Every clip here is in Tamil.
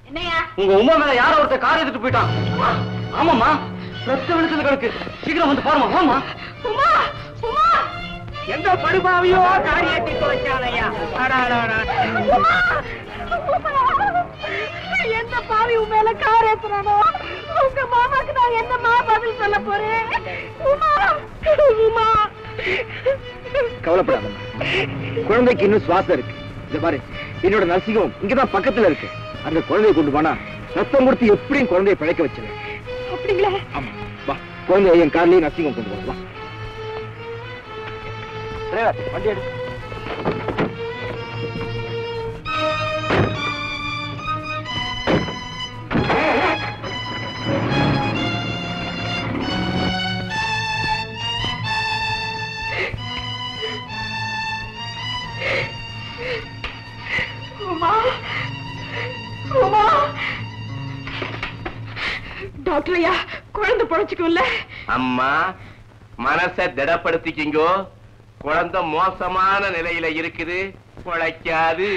என்னையா உங்க உமா மேல யாரோ ஒருத்தர் கார் எடுத்துட்டு போயிட்டான் ஆமாம்மா ரத்த வெளிச்சது கிடக்கு சீக்கிரம் வந்து பாருமா வாமா உமா உமா எந்த படுபாவியோ காரியத்தை துவைச்சாலையா உமா! உமா! எந்த பாவி உன் மேல கார் ஏத்துறானோ உங்க மாமாக்கு நான் என்னமா பதில் சொல்ல போறேன் உமா உமா கவலைப்படாதம்மா குழந்தைக்கு இன்னும் சுவாசம் இருக்கு இந்த பாரு என்னோட நர்சிங்கம் இங்கதான் பக்கத்துல இருக்கு அந்த குழந்தையை கொண்டு போனா ரத்தம் கொடுத்து எப்படியும் குழந்தையை பிழைக்க வச்சிருவேன் அப்படிங்களா ஆமா வா குழந்தைய என் கார்லயே நர்சிங்கம் கொண்டு போ வா டிரைவர் வண்டி எடு உமா உமா டாக்டர் ஐயா குழந்தை பொழைச்சுக்கும்ல அம்மா மனச திடப்படுத்திக்கிங்கோ குழந்தை மோசமான நிலையில இருக்குது குழைக்காது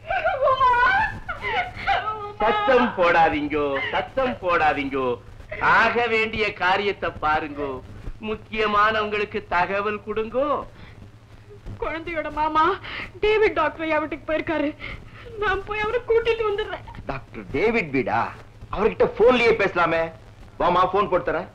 சத்தம் போடாதீங்கோ சத்தம் போடாதீங்கோ ஆக வேண்டிய காரியத்தை பாருங்கோ முக்கியமானவங்களுக்கு தகவல் கொடுங்கோ குழந்தையோட மாமா டேவிட் டாக்டர் ஐயா வீட்டுக்கு போயிருக்காரு நான் போய் அவரை கூட்டிட்டு வந்துடுறேன் டாக்டர் டேவிட் பீடா அவர்கிட்ட போன்லயே பேசலாமே வாமா போன் போட்டு தரேன்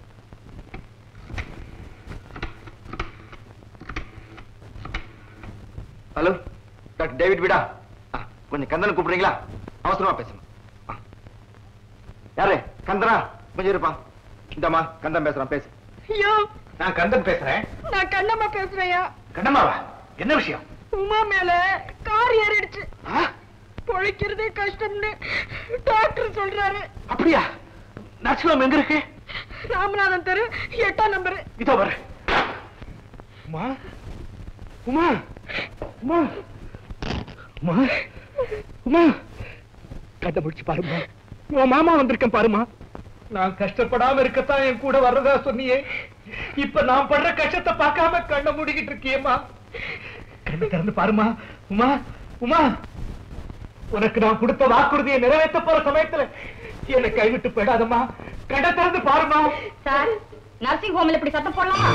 ஹலோ டாக்டர் டேவிட் பீடா ஆ, கொஞ்சம் கந்தனை கூப்பிடுறீங்களா அவசரமா பேசணும் ஆ. யாரு கந்தனா கொஞ்சம் இருப்பா இந்தம்மா கந்தன் பேசுறான் பேசு ஐயோ நான் கந்தன் பேசுறேன் நான் கண்ணம்மா பேசுறேயா கண்ணம்மாவா என்ன விஷயம் உமா மேல கார் ஏறிடுச்சு பொழைக்கிறதே கஷ்டம்னு டாக்டர் சொல்றாரு அப்படியா நர்சிங் எங்க இருக்கு ராமநாதன் தெரு எட்டாம் நம்பர் இதோ வர உமா உமா உமா உமா உமா கண்ண முடிச்சு பாருமா உன் மாமா வந்திருக்கேன் பாருமா நான் கஷ்டப்படாம இருக்கத்தான் என் கூட வர்றதா சொன்னியே இப்ப நான் படுற கஷ்டத்தை பார்க்காம கண்ண மூடிக்கிட்டு இருக்கியேம்மா கண்ணு திறந்து பாருமா உமா உமா உனக்கு நான் கொடுத்த வாக்குறுதியை நிறைவேற்ற போற சமயத்துல என்னை கைவிட்டு போயிடாதம்மா கண்ணை திறந்து பாருமா சார் நர்சிங் ஹோம்ல இப்படி சத்தம் போடலாமா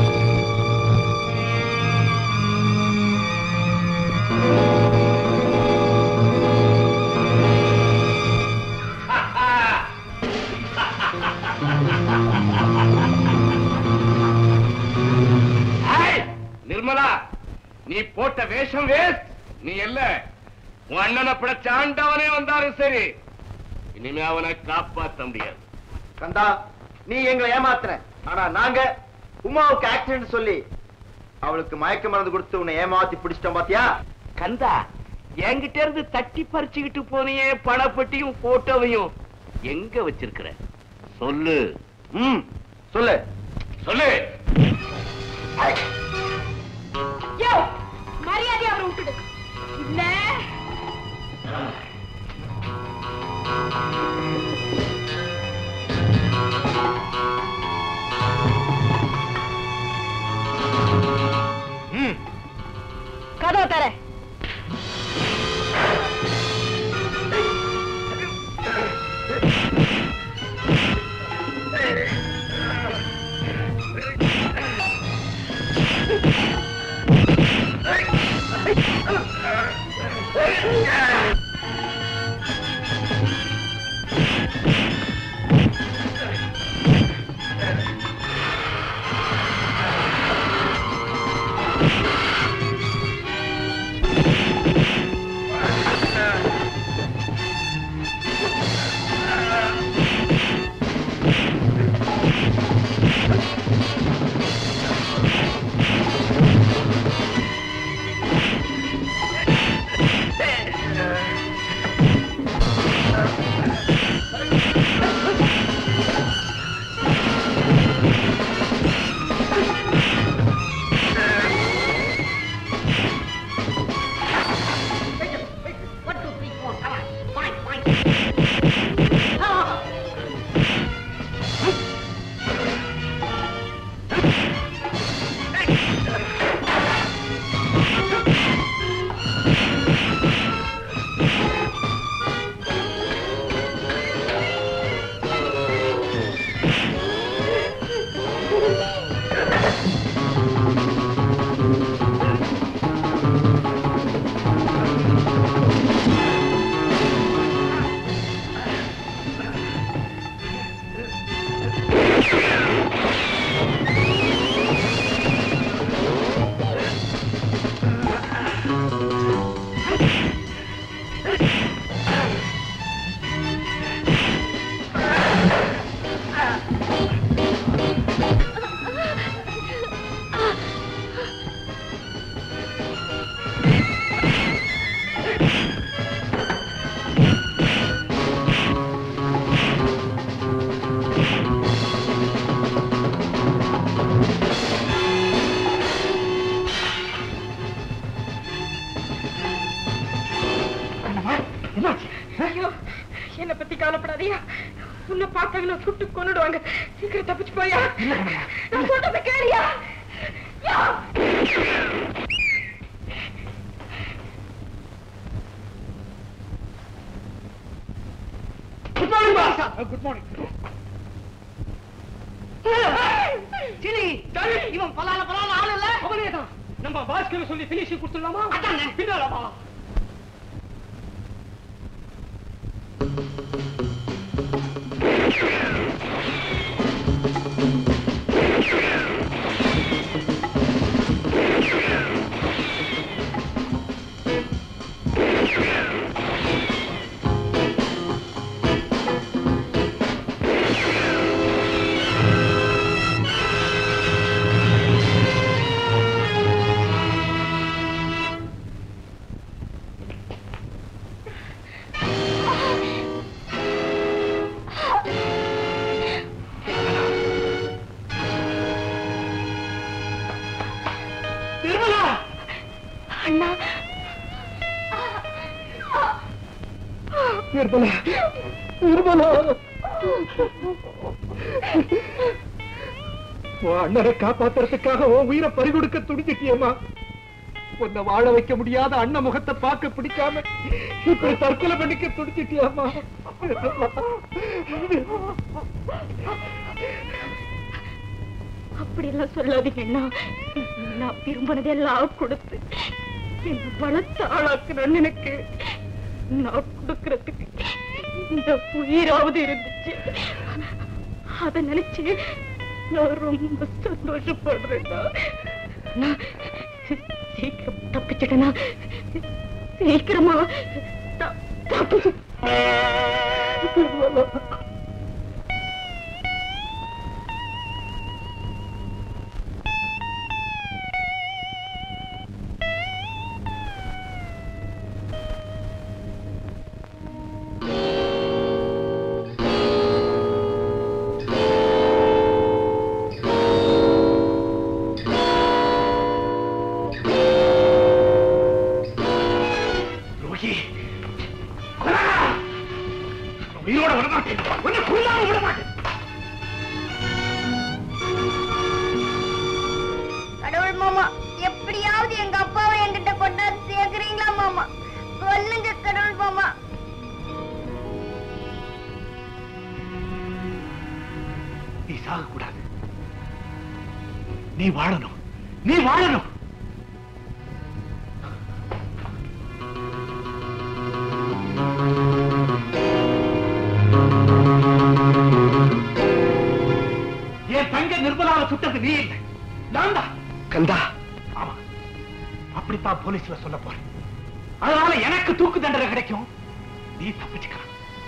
ஏய், நிர்மலா நீ போட்ட வேஷம் வேஸ்ட் நீ இல்ல உன் அண்ணனை பிடிச்ச ஆண்டவனே வந்தாலும் சரி இனிமே அவனை காப்பாத்த முடியாது கந்தா நீ எங்களை ஏமாத்துற ஆனா நாங்க உமாவுக்கு ஆக்சிடென்ட் சொல்லி அவளுக்கு மயக்க மருந்து கொடுத்து உன்னை ஏமாத்தி பிடிச்சிட்டோம் பாத்தியா கந்தா என்கிட்ட இருந்து தட்டி பறிச்சுக்கிட்டு போனியே பணப்பட்டியும் போட்டோவையும் எங்க வச்சிருக்கிற சொல்லு ம் சொல்லு சொல்லு யோ மரியாதை அவரை விட்டுடு இல்ல ம் கதவை தர என்ன பத்தி கவலைப்படாதயா உன்னை பார்த்தாங்கன்னா சுட்டு கொன்னுடுவாங்க சீக்கிரம் தப்பிச்சு போயா நான் சொல்றத கேளியா yeah good morning boss good morning சிலி இவன் பலால பலால ஆள் இல்ல அவனே தான் நம்ம பாஸ்கர் சொல்லி பினிஷ் கொடுத்துடலாமா அதானே பின்னால வா நிர்மலா அண்ணா நிர்மலா நிர்மலா உன் அண்ணனை காப்பாத்துறதுக்காக உன் உயிரை பறிகொடுக்க துடிச்சிட்டியம்மா உன்னை வாழ வைக்க முடியாத அண்ணன் முகத்தை பார்க்க பிடிக்காம இப்படி தற்கொலை பண்ணிக்க துடிச்சிட்டியாம்மா அப்படி எல்லாம் சொல்லாதீங்க அண்ணா நான் விரும்பினதெல்லாம் கொடுத்து என்ன பலத்த ஆளாக்குறேன்னு எனக்கு நான் கொடுக்கறதுக்கு இந்த உயிராவது இருந்துச்சு அத நினைச்சு நான் ரொம்ப சந்தோஷப்படுறேன்னா நான் சீக்கிரம் தப்பிச்சிட்டேனா சீக்கிரமா த- தப்பிச்சு ரோஹி உயிரோட விடமாட்டேன் உன்னை கொல்லாம விடமாட்டேன் கடவுள் மாமா எப்படியாவது எங்க அப்பாவை என்கிட்ட கொண்டாந்து சேர்க்கிறீங்களா மாமா சொல்லுங்க கடவுள் மாமா நீ சாகக்கூடாது நீ வாழணும் நீ வாழணும் என் தங்க நிர்மலாவை சுட்டது நீ இல்லை நான் தான் கந்தா ஆமா அப்படித்தான் போலீஸ்ல சொல்ல போறேன் அதனால எனக்கு தூக்கு தண்டனை கிடைக்கும் நீ தப்பிச்சுக்கலாம்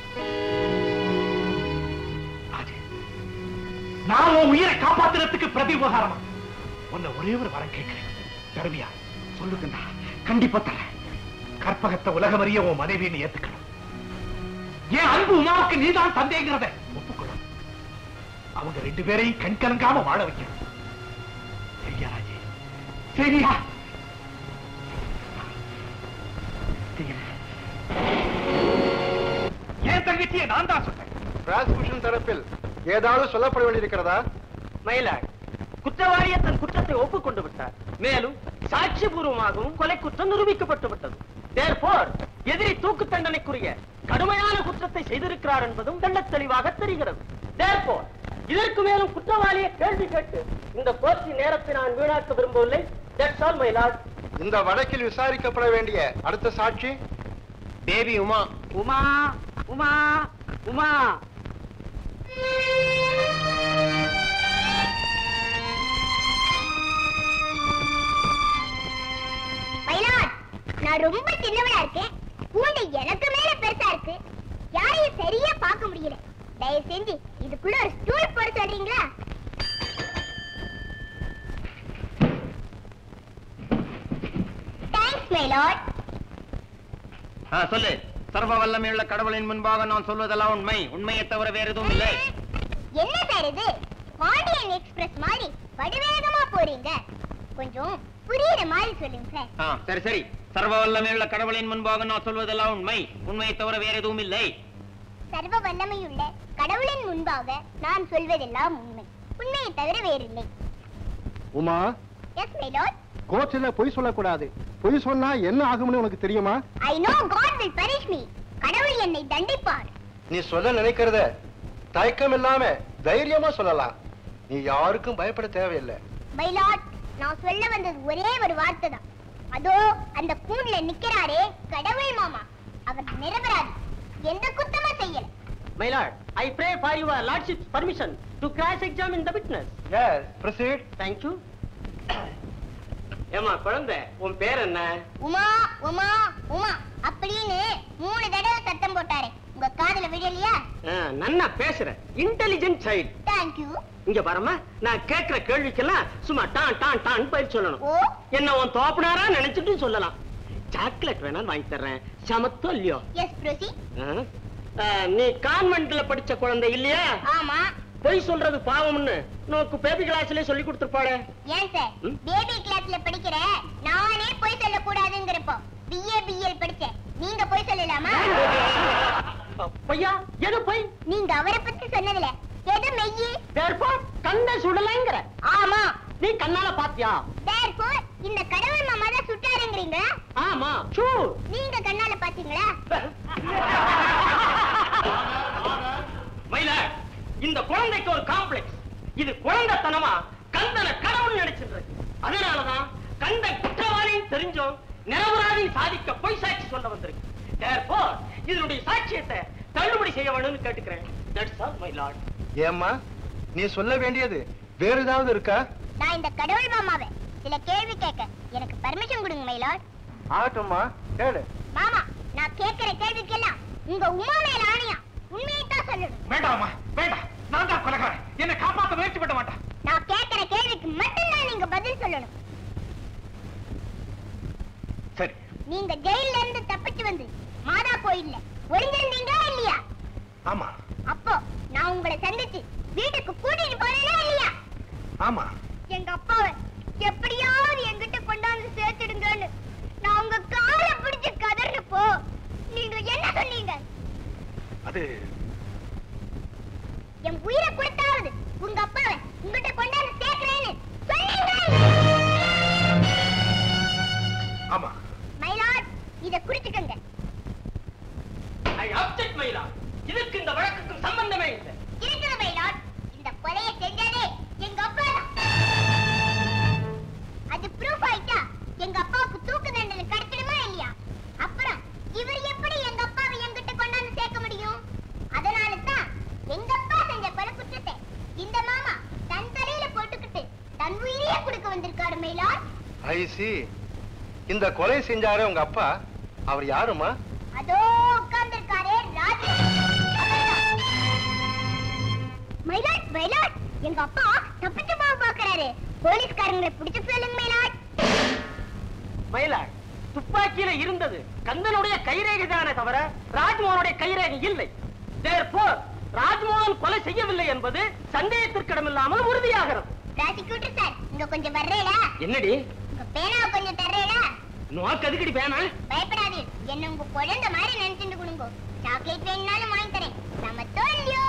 ராஜு, நான் உன் உயிரை காப்பாத்துறதுக்கு பிரதி உபகாரமா உன்னை ஒரே ஒரு வரம் கேட்கிறேன் தருவியா சொல்லுங்கண்ணா கண்டிப்பா தரேன் கற்பகத்தை உலகம் அறிய உன் மனைவியை ஏத்துக்கணும் என் அன்பு உமாவுக்கு நீதான் தந்தைங்கிறத ஒப்புக்கொள்ளும் அவங்க ரெண்டு பேரையும் கண் கலங்காம வாழ வைக்கணும் சரியா ராஜே சரியா செய்யணும். என் தங்கச்சியை நான் தான் சொன்னேன் பிராசிகியூஷன் தரப்பில் ஏதாவது சொல்லப்பட வேண்டியிருக்கிறதா மயிலாள் குற்றவாளியை தன் குற்றத்தை ஒப்புக்கொண்டு விட்டார் மேலும் சாட்சிபூர்வமாகவும் கொலை குற்றம் நிரூபிக்கப்பட்டு விட்டது Therefore, எதிரி தூக்கு தண்டனைக்குரிய கடுமையான குற்றத்தை செய்திருக்கிறார் என்பதும் தெள்ளத் தெளிவாக தெரிகிறது Therefore, இதற்கு மேலும் குற்றவாளியை கேள்வி கேட்டு இந்த கோர்ட்டின் நேரத்தை நான் வீணாக்க விரும்பவில்லை That's all, my lord. இந்த வழக்கில் விசாரிக்கப்பட வேண்டிய அடுத்த சாட்சி தேவி உமா உமா உமா உமா மயிலாட் நான் ரொம்ப சின்னவளா இருக்கேன் கூண்டு எனக்கு மேல பெருசா இருக்கு யாரையும் சரியா பார்க்க முடியல தயவு செஞ்சு இதுக்குள்ள ஒரு ஸ்டூல் போட சொல்றீங்களா தேங்க்ஸ் மயிலாட் சொல்லு சர்வ வல்லமையுள்ள கடவுளின் முன்பாக நான் சொல்வதெல்லாம் உண்மை உண்மையை தவிர வேற எதுவும் இல்லை என்ன சார் இது பாண்டியன் எக்ஸ்பிரஸ் மாதிரி வடிவேகமா போறீங்க கொஞ்சம் புரியுற மாதிரி சொல்லுங்க சார் ஆ, சரி சரி சர்வ வல்லமையுள்ள கடவுளின் முன்பாக நான் சொல்வதெல்லாம் உண்மை உண்மையை தவிர வேற எதுவும் இல்லை சர்வ வல்லமையுள்ள கடவுளின் முன்பாக நான் சொல்வதெல்லாம் உண்மை உண்மையை தவிர வேறில்லை உமா எஸ் மை லார்ட் கோர்ட்ல பொய் சொல்லக்கூடாது பொய் சொன்னா என்ன ஆகும்னு உனக்கு தெரியுமா I know God will punish me கடவுள் என்னை தண்டிப்பார் நீ சொல்ல நினைக்கிறத தயக்கம் இல்லாம தைரியமா சொல்லலாம் நீ யாருக்கும் பயப்பட தேவையில்லை மை லார்ட் நான் சொல்ல வந்தது ஒரே ஒரு வார்த்தை தான் அதோ அந்த கூண்டுல நிக்கிறாரே கடவுள் மாமா அவர் நிரபராதி எந்த குத்தமும் செய்யல My lord, I pray for your lordship's permission to cross-examine the witness. Yes proceed Thank you. ஏமா குழந்தை உன் பேர் என்ன உமா உமா உமா அப்படின்னு மூணு தடவை சத்தம் போட்டாரே உங்க காதுல விழலையா ஆ, நன்னா பேசுற இன்டெலிஜென்ட் சைல்ட் தேங்க்யூ இங்க பாரும்மா நான் கேக்குற கேள்விக்கெல்லாம் சும்மா டான் டான் டான் பயிர் சொல்லணும் ஓ என்ன உன் தோப்பனாரா நினைச்சிட்டு சொல்லலாம் சாக்லேட் வேணாலும் வாங்கி தர்றேன் சமத்தோ இல்லையோ எஸ் ப்ரோசி ஆ? ஆ, நீ கான்வென்ட்ல படிச்ச குழந்தை இல்லையா ஆமா பொய் சொல்றது பாவம்னு நோக்கு பேபி கிளாஸ்லயே சொல்லி கொடுத்துருப்பாளே ஏன் சார் ம்? பேபி கிளாஸ்ல படிக்கிற நானே போய் சொல்ல கூடாதுங்கிறப்போ பிஏ பிஎல் படிச்சேன் நீங்க போய் சொல்லலாமா பொய்யா எது பொய் நீங்க அவரை பத்தி சொன்னதுல எது மெய்யி Therefore, கண்ணை சுடலைங்கிற ஆமா நீ கண்ணால பாத்தியா therefore இந்த கடவுள் மாமா தான் சுட்டாருங்கிறீங்க ஆமா சூ நீங்க கண்ணால பாத்தீங்களா மயில இந்த குழந்தைக்கு ஒரு காம்ப்ளெக்ஸ் இது குழந்தைத்தனமா கந்தனை கடவுள் நினைச்சிருக்கு அதனாலதான் கந்த குற்றவாளின்னு தெரிஞ்சும் நிரபராதின்னு சாதிக்க பொய் சாட்சி சொல்ல வந்திருக்கு Therefore, இதனுடைய சாட்சியத்தை தள்ளுபடி செய்ய வேணும்னு கேட்டுக்கிறேன் That's all, my lord. ஏம்மா நீ சொல்ல வேண்டியது வேற ஏதாவது இருக்கா நான் இந்த கடவுள் மாமாவை சில கேள்வி கேட்க எனக்கு பர்மிஷன் கொடுங்க மயிலாட் ஆகட்டும்மா கேளு மாமா நான் கேட்கிற கேள்விக்கெல்லாம் உங்க உமா மேல ஆணையா உண்மையை தான் சொல்லணும் வேண்டாம்மா வேண்டாம் நான் தான் கொலகாரன் என்னை காப்பாத்த முயற்சி பண்ண மாட்டான் நான் கேட்கிற கேள்விக்கு மட்டும்தான் நீங்க பதில் சொல்லணும் சரி நீங்க ஜெயில இருந்து தப்பிச்சு வந்து மாதா கோயில்ல ஒளிஞ்சிருந்தீங்களா இல்லையா ஆமா அப்போ நான் உங்களை சந்திச்சு வீட்டுக்கு கூட்டிட்டு போறேனா இல்லையா ஆமா எங்க அப்பாவை எப்படியாவது என்கிட்ட கொண்டாந்து சேர்த்துடுங்கன்னு நான் உங்க காலை பிடிச்சு கதறினப்போ நீங்க என்ன சொன்னீங்க அது என் உயிரை கொடுத்தாவது உங்க அப்பாவை உங்ககிட்ட கொண்டாந்து சேர்க்கிறேன்னு சொன்னீங்க ஆமா மயிலாட் இத குறிச்சுக்கங்க I object, my lord. இதுக்கு இந்த வழக்குக்கும் சம்பந்தமே இல்லை இருக்கிற மயிலாட் இந்த கொலையை செஞ்சதே எங்க அப்பா தான் அது ப்ரூஃப் ஆயிட்டா எங்க அப்பாவுக்கு தூக்கு தண்டனை கிடைச்சிடுமா இல்லையா அப்புறம் இவர் எப்படி எங்க அப்பாவை என்கிட்ட கொண்டாந்து சேர்க்க முடியும் அதனால தான் எங்க அப்பா செஞ்ச கொலை குற்றத்தை இந்த மாமா தன் தலையில போட்டுக்கிட்டு தன் உயிரையே கொடுக்க வந்திருக்காரு மயிலாட் ஐ சி இந்த கொலை செஞ்சாரே உங்க அப்பா அவர் யாருமா அதோ உட்கார்ந்திருக்காரே ராஜு மயிலாட் மயிலாட் எங்க அப்பா தப்பிச்சு போக பாக்குறாரு போலீஸ்காரங்களை பிடிச்சு சொல்லுங்க மயிலாட் மயிலாட் துப்பாக்கியில இருந்தது கந்தனுடைய கைரேகை தானே தவிர ராஜ்மோகனுடைய கைரேகை இல்லை Therefore, ராஜ்மோகன் கொலை செய்யவில்லை என்பது சந்தேகத்திற்கிடமில்லாமல் உறுதியாகிறது ப்ராசிக்யூட்டர் சார் இங்க கொஞ்சம் வர்றேடா என்னடி உங்க பேனாவை கொஞ்சம் தர்றேடா நோக்கு அதுக்கடி வேணாம் பயப்படாதீர் என்ன உங்க குழந்தை மாதிரி நினைச்சுட்டு கொடுங்க சாக்லேட் வேணும்னாலும் வாங்கி தரேன் நம்ம தோல்லியோ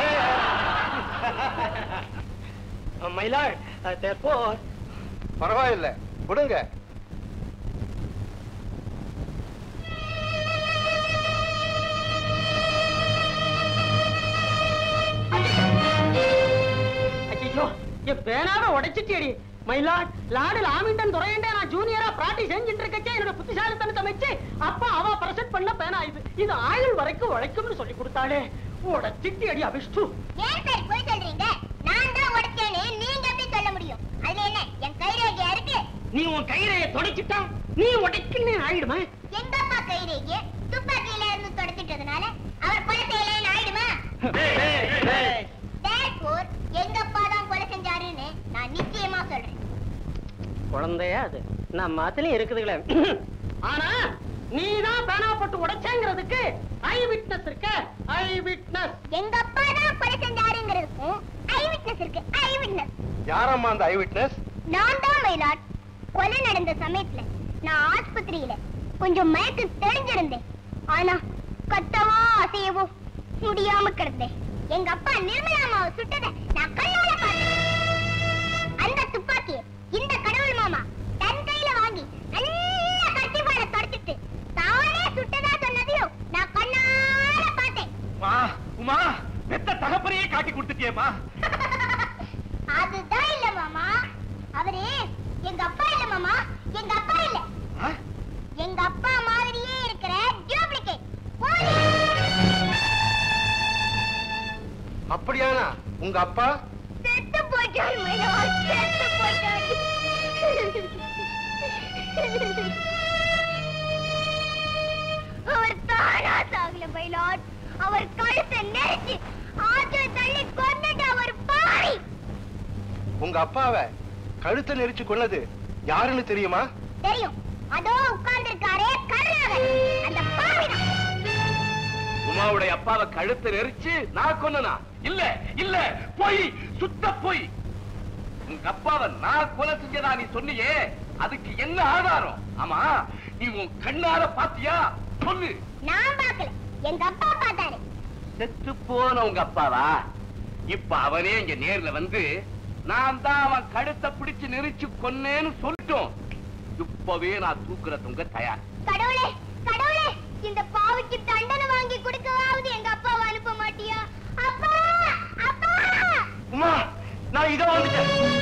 மயிலாட் therefore, பரவாயில்ல கொடுங்க ஐயோ என் பேனாவை உடைச்சிட்டேடி மயிலாட் லாடு லாமிண்டன் துறையண்டே நான் ஜூனியரா பிராட்டி செஞ்சுட்டு இருக்கச்சே என்னோட புத்திசாலித்தனத்தை வச்சு அப்பா அவ பிரசன்ட் பண்ண பேனா இது இது ஆயுள் வரைக்கும் உழைக்கும்னு சொல்லி கொடுத்தாளே உடைச்சிட்டி அடி அபிஷ்டு ஏன் சார் போய் சொல்றீங்க நான் தான் உடைச்சேன்னு நீங்க எப்படி சொல்ல முடியும் அதுல என்ன என் கைரேகையா இருக்கு நீ உன் கைரையை தொடச்சிட்டா நீ உடைக்குன்னு ஆயிடுமா எங்க அப்பா கைரேகைய துப்பாக்கியில இருந்து தொடச்சிட்டதுனால அவர் கொலை செய்யலன்னு ஆயிடுமா Therefore, எங்க அப்பா தான் கொலை செஞ்சாருன்னு நான் நிச்சயமா சொல்றேன் குழந்தையா அது நம்ம அதுலயும் இருக்குதுங்களே ஆனா நீதான் பேனா போட்டு உடைச்சேங்கிறதுக்கு ஐ விட்னஸ் இருக்க ஐ விட்னஸ் எங்க அப்பா தான் கொலை செஞ்சாருங்கிறதுக்கும் ஐ விட்னஸ் இருக்கு ஐ விட்னஸ் யாரம்மா அந்த ஐ விட்னஸ் நான் தான் மயிலாட் கொலை நடந்த சமயத்துல நான் ஆஸ்பத்திரியில கொஞ்சம் மயக்கு தெளிஞ்சிருந்தேன் ஆனா கத்தவோ அசையவோ முடியாம கிடந்தேன் எங்க அப்பா நிர்மலா அம்மாவை சுட்டதை நான் கண்ணால பார்த்தேன் அந்த துப்பாக்கியை இந்த கடவுள் மாமா தன் கையில வாங்கி நல்லா கட்டிப்பாட தொடச்சிட்டு தானே சுட்டதா சொன்னதையும் நான் கண்ணால பார்த்தேன் மா உமா பெத்த தகப்பனையே காட்டி கொடுத்துட்டியேம்மா அதுதான் இல்ல மாமா அவரு எங்க அப்பா இல்ல மாமா எங்க அப்பா இல்ல ஆ? எங்க அப்பா மாதிரியே இருக்கிற டூப்ளிகேட் அப்படியானா உங்க அப்பா செத்து போயிட்டாரு மயிலாட் செத்து போயிட்டாரு அவர் தானா சாகல மயிலாட் அவர் கழுத்தை நெரிச்சு ஆத்துல தள்ளி கொண்டுட்டு அவர் பாரி உங்க அப்பாவை கழுத்தை நெரிச்சு கொன்னது யாருன்னு தெரியுமா தெரியும் அதோ உட்கார்ந்து இருக்காரே கருணாகர் அந்த பாவிதான் உமாவுடைய அப்பாவை கழுத்தை நெரிச்சு நான் கொன்னனா இல்ல இல்ல போய் சுத்த போய் உங்க அப்பாவை நான் கொலை செஞ்சதா நீ சொன்னியே அதுக்கு என்ன ஆதாரம் ஆமா நீ உன் கண்ணால பாத்தியா சொல்லு நான் பார்க்கல எங்க அப்பா பார்த்தாரு செத்து போன உங்க அப்பாவா இப்ப அவனே இங்க நேர்ல வந்து நான் தான் அவன் கழுத்தை பிடிச்சு நெரிச்சு கொன்னேன்னு சொல்லிட்டோம் இப்பவே நான் தூக்குறதுங்க தயார் கடவுளே கடவுளே இந்த பாவிக்கு தண்டனை வாங்கி கொடுக்கவாவது எங்க அப்பாவை அனுப்ப மாட்டியா அப்பா அப்பா உமா நான் இதோ வந்துட்டேன்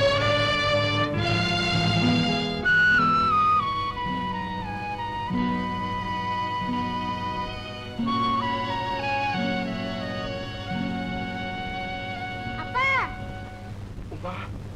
அப்பா உமா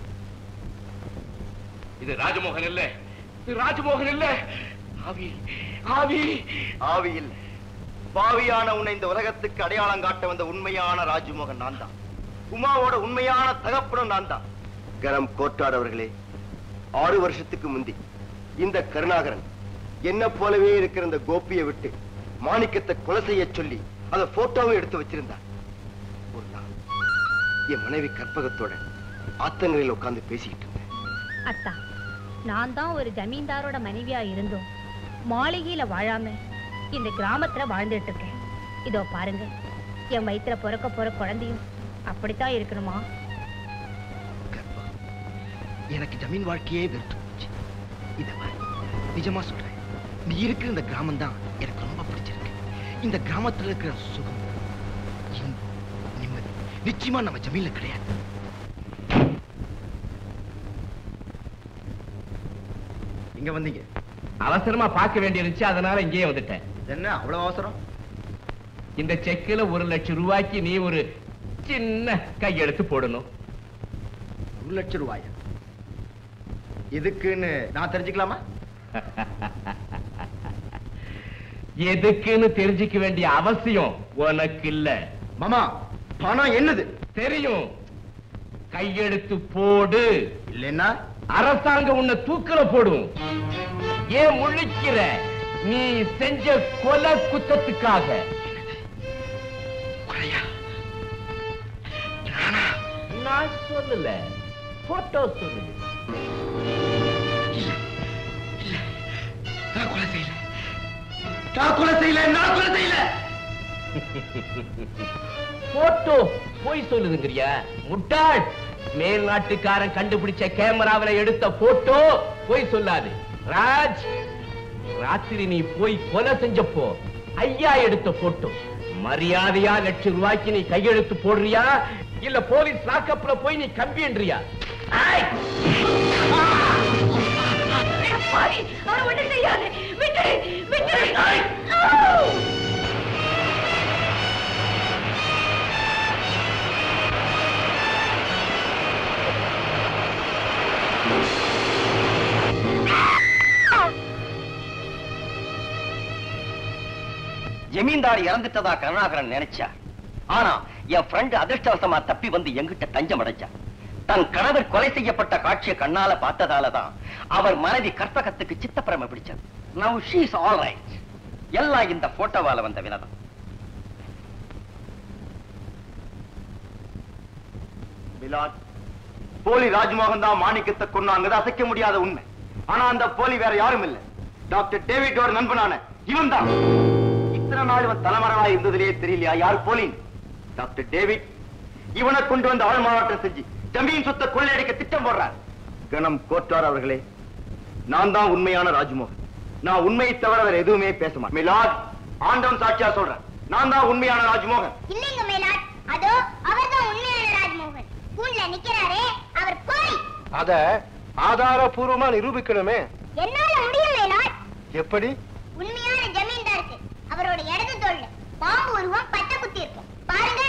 இது ராஜமோகன் இல்ல இது ராஜமோகன் இல்ல ஆவி ஆவி ஆவி இல்ல பாவியான உன்னை இந்த உலகத்துக்கு அடையாளம் காட்ட வந்த உண்மையான ராஜ்மோகன் நான் தான் உமாவோட உண்மையான தகப்பனும் நான் தான் கரம் கோட்டார் அவர்களே ஆறு வருஷத்துக்கு முந்தி இந்த கருணாகரன் என்ன போலவே இருக்கிற இந்த கோபியை விட்டு மாணிக்கத்தை கொலை செய்ய சொல்லி அத போட்டோவும் எடுத்து வச்சிருந்தார் ஒரு நாள் என் மனைவி கற்பகத்தோட ஆத்தங்கரையில் உட்கார்ந்து பேசிக்கிட்டு இருந்தேன் அத்தா நான் தான் ஒரு ஜமீன்தாரோட மனைவியா இருந்தோம் மாளிகையில வாழாம இந்த கிராமத்துல வாழ்ந்துட்டு இருக்கேன் இதோ பாருங்க என் வயித்துல பிறக்க போற குழந்தையும் அப்படித்தான் இருக்கணுமா கர்ப்பம் எனக்கு ஜமீன் வாழ்க்கையே வெறுத்து போச்சு இத பாரு நிஜமா சொல்றேன் நீ இருக்கிற இந்த கிராமம் தான் எனக்கு ரொம்ப பிடிச்சிருக்கு இந்த கிராமத்துல இருக்கிற சுகம் இன்பம் நிம்மதி நிச்சயமா நம்ம ஜமீன்ல கிடையாது இங்க வந்தீங்க அவசரமா பார்க்க வேண்டியிருந்துச்சு அதனால இங்கேயே வந்துட்டேன் என்ன அவ்வளவு அவசரம் இந்த செக்குல ஒரு லட்சம் ரூபாய்க்கு நீ ஒரு சின்ன கையெழுத்து போடணும் ஒரு லட்சம் ரூபாய் எதுக்குன்னு நான் தெரிஞ்சுக்கலாமா எதுக்குன்னு தெரிஞ்சுக்க வேண்டிய அவசியம் உனக்கு இல்ல மாமா பணம் என்னது தெரியும் கையெழுத்து போடு இல்லைன்னா அரசாங்கம் உன்னை தூக்கல போடும் ஏன் முழிக்கிற நீ செஞ்ச கொலை குற்றத்துக்காக கொலையா நான் சொல்லல போட்டோ சொல்லுது நான் கொலை செய்யல நான் கொலை செய்யல நான் கொலை செய்யல போட்டோ போய் சொல்லுதுங்கறியா முட்டாள் மேல் நாட்டுக்காரன் கண்டுபிடிச்ச கேமராவில எடுத்த போட்டோ போய் சொல்லாது ராஜ் ராத்திரி நீ போய் கொலை செஞ்சப்போ ஐயா எடுத்த போட்டோ மரியாதையா லட்சம் ரூபாய்க்கு நீ கையெழுத்து போடுறியா இல்ல போலீஸ் லாக்கப்ல போய் நீ கம்பின்றியா ஜமீன்தார் இறந்துட்டதா கருணாகரன் நினைச்சா ஆனா என் ஃப்ரெண்ட் அதிர்ஷ்டவசமா தப்பி வந்து எங்கிட்ட தஞ்சம் அடைஞ்சார் தன் கணவர் கொலை செய்யப்பட்ட காட்சியை கண்ணால பார்த்ததாலதான் அவர் மனைவி கற்பகத்துக்கு சித்தப்பிரம பிடிச்சது நவ் ஷீஸ் ஆல் ரைட் எல்லாம் இந்த போட்டோவால வந்த வினதம் மிலாட் போலி ராஜ்மோகன் தான் மாணிக்கத்தை கொன்னாங்கிறது அசைக்க முடியாத உண்மை ஆனா அந்த போலி வேற யாரும் இல்ல டாக்டர் டேவிடோட நண்பனான இவன் தான் இத்தனை நாள் இவன் தலைமறைவா இருந்ததிலேயே தெரியலையா யார் போலின் டாக்டர் டேவிட் இவனை கொண்டு வந்து ஆள் மாறாட்டம் செஞ்சு ஜமீன் சொத்தை கொள்ளையடிக்க திட்டம் போடுறார் கணம் கோட்டார் அவர்களே நான் தான் உண்மையான ராஜ்மோகன் நான் உண்மையை தவிர வேற எதுவுமே பேச மாட்டேன் மிலாத் ஆண்டவன் சாட்சியா சொல்றேன் நான் தான் உண்மையான ராஜ்மோகன் இல்லைங்க மேலாட் அதோ அவர்தான் உண்மையான ராஜ்மோகன் கூண்ல நிக்கிறாரே அவர் போய் அத ஆதாரபூர்வமா நிரூபிக்கணுமே என்னால முடியும் மேலாட் எப்படி உண்மையான ஜமீன்தாருக்கு அவரோட இடது தோல்ல பாம்பு உருவம் பச்சை குத்தி இருக்கும் பாருங்க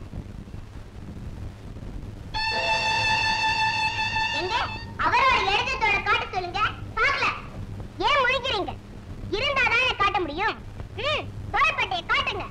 எங்க அவரோட இடது தோலை காட்ட சொல்லுங்க பார்க்கல ஏன் முழிக்கிறீங்க இருந்தாதானே காட்ட முடியும் ம் தோள்பட்டையை காட்டுங்க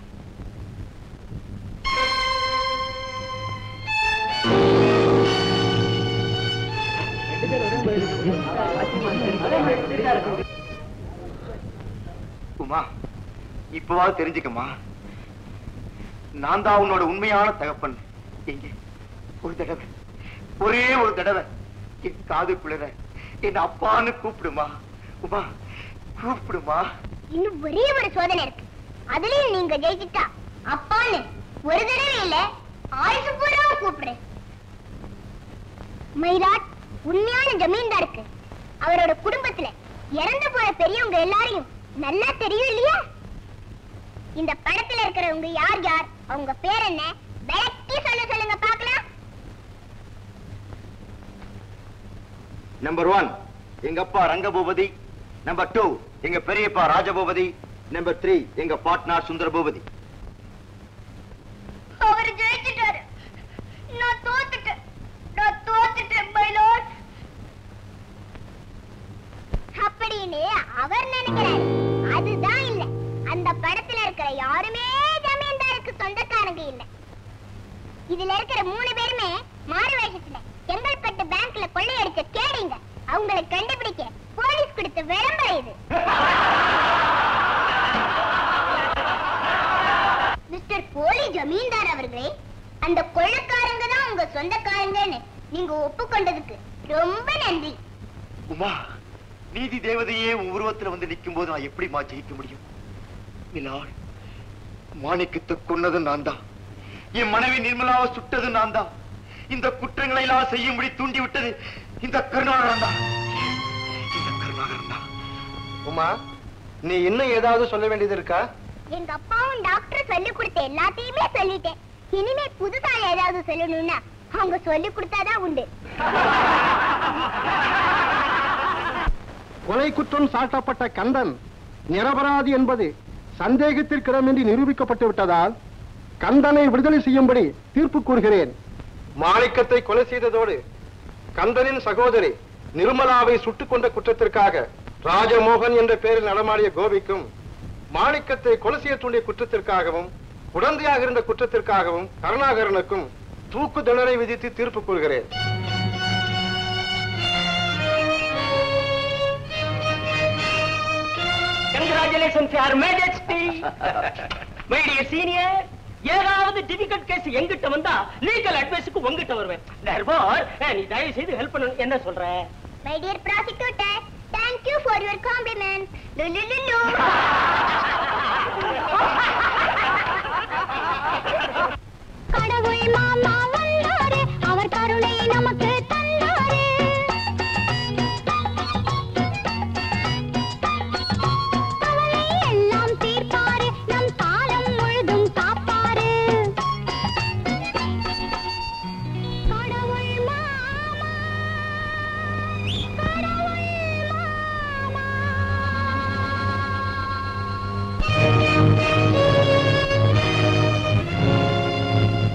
உமா இப்பவாவது தெரிஞ்சுக்கமா நான் தான் உன்னோட உண்மையான தகப்பன் எங்க ஒரு தடவை ஒரே ஒரு தடவை என் காதுக்குள்ள என் அப்பான்னு கூப்பிடுமா உமா கூப்பிடுமா இன்னும் ஒரே ஒரு சோதனை இருக்கு அதுலயும் நீங்க ஜெயிச்சிட்டா அப்பான்னு ஒரு தடவை இல்ல ஆயுசு பூராவும் கூப்பிடுறேன் மயிலாட் உண்மையான ஜமீன்தாருக்கு அவரோட குடும்பத்துல இறந்து போன பெரியவங்க எல்லாரையும் நல்லா தெரியும் இல்லையா இந்த படத்துல இருக்கிறவங்க யார் யார் அவங்க பேர் என்ன விளக்கி சொல்ல சொல்லுங்க பார்க்கலாம் நம்பர் ஒன் எங்க அப்பா ரங்கபூபதி நம்பர் டூ எங்க பெரியப்பா ராஜபூபதி நம்பர் த்ரீ எங்க பார்ட்னர் சுந்தர பூபதி அவர் ஜெயிச்சிட்டாரு நான் தோத்துட்டேன் நான் தோத்துட்டேன் மயிலாட் அப்படின்னு அவர் நினைக்கிறாரு அதுதான் இல்ல அந்த படத்துல இருக்கிற யாருமே ஜமீன்தாருக்கு சொந்தக்காரங்க இல்ல இதுல இருக்கிற மூணு பேருமே மாறு வேஷத்துல செங்கல்பட்டு பேங்க்ல கொள்ளையடிச்ச கேடிங்க அவங்களை கண்டுபிடிக்க போலீஸ் கொடுத்த விளம்பரம் இது மிஸ்டர் போலி ஜமீன்தார் அவர்களே அந்த கொள்ளக்காரங்க தான் உங்க சொந்தக்காரங்கன்னு நீங்க ஒப்புக்கொண்டதுக்கு ரொம்ப நன்றி உமா நீதி தேவதையே உன் உருவத்துல வந்து நிற்கும் போது நான் எப்படிமா ஜெயிக்க முடியும் மிலாட் மாணிக்கத்தை கொன்னது நான் தான் என் மனைவி நிர்மலாவை சுட்டது நான் தான் இந்த குற்றங்களை எல்லாம் செய்யும்படி தூண்டி விட்டது இந்த கருணாகரன் தான் இந்த கருணாகரன் தான் உமா நீ இன்னும் ஏதாவது சொல்ல வேண்டியது இருக்கா எங்க அப்பாவும் டாக்டர் சொல்லி கொடுத்த எல்லாத்தையுமே சொல்லிட்டேன் இனிமே புதுசா ஏதாவது சொல்லணும்னா அவங்க சொல்லி கொடுத்தாதான் உண்டு கொலை குற்றம் சாட்டப்பட்ட கந்தன் நிரபராதி என்பது சந்தேகத்திற்கிடமின்றி நிரூபிக்கப்பட்டு விட்டதால் கந்தனை விடுதலை செய்யும்படி தீர்ப்பு கூறுகிறேன் மாணிக்கத்தை கொலை செய்ததோடு கந்தனின் சகோதரி நிர்மலாவை சுட்டுக் கொண்ட குற்றத்திற்காக ராஜமோகன் என்ற பெயரில் நடமாடிய கோபிக்கும் மாணிக்கத்தை கொலை செய்ய தூண்டிய குற்றத்திற்காகவும் உடந்தையாக இருந்த குற்றத்திற்காகவும் கருணாகரனுக்கும் தூக்கு தண்டனை விதித்து தீர்ப்பு கூறுகிறேன் கங்க்ராச்சுலேஷன்ஸ் யார் மேஜஸ்டி மை டியர் சீனியர் ஏதாவது டிஃபிகல்ட் கேஸ் எங்கிட்ட வந்தா லீகல் அட்வைஸ்க்கு உங்ககிட்ட வருவேன் therefore, அஹ், நீ தயவு செய்து ஹெல்ப் பண்ணணும் என்ன சொல்ற my dear prosecutor thank you for your complement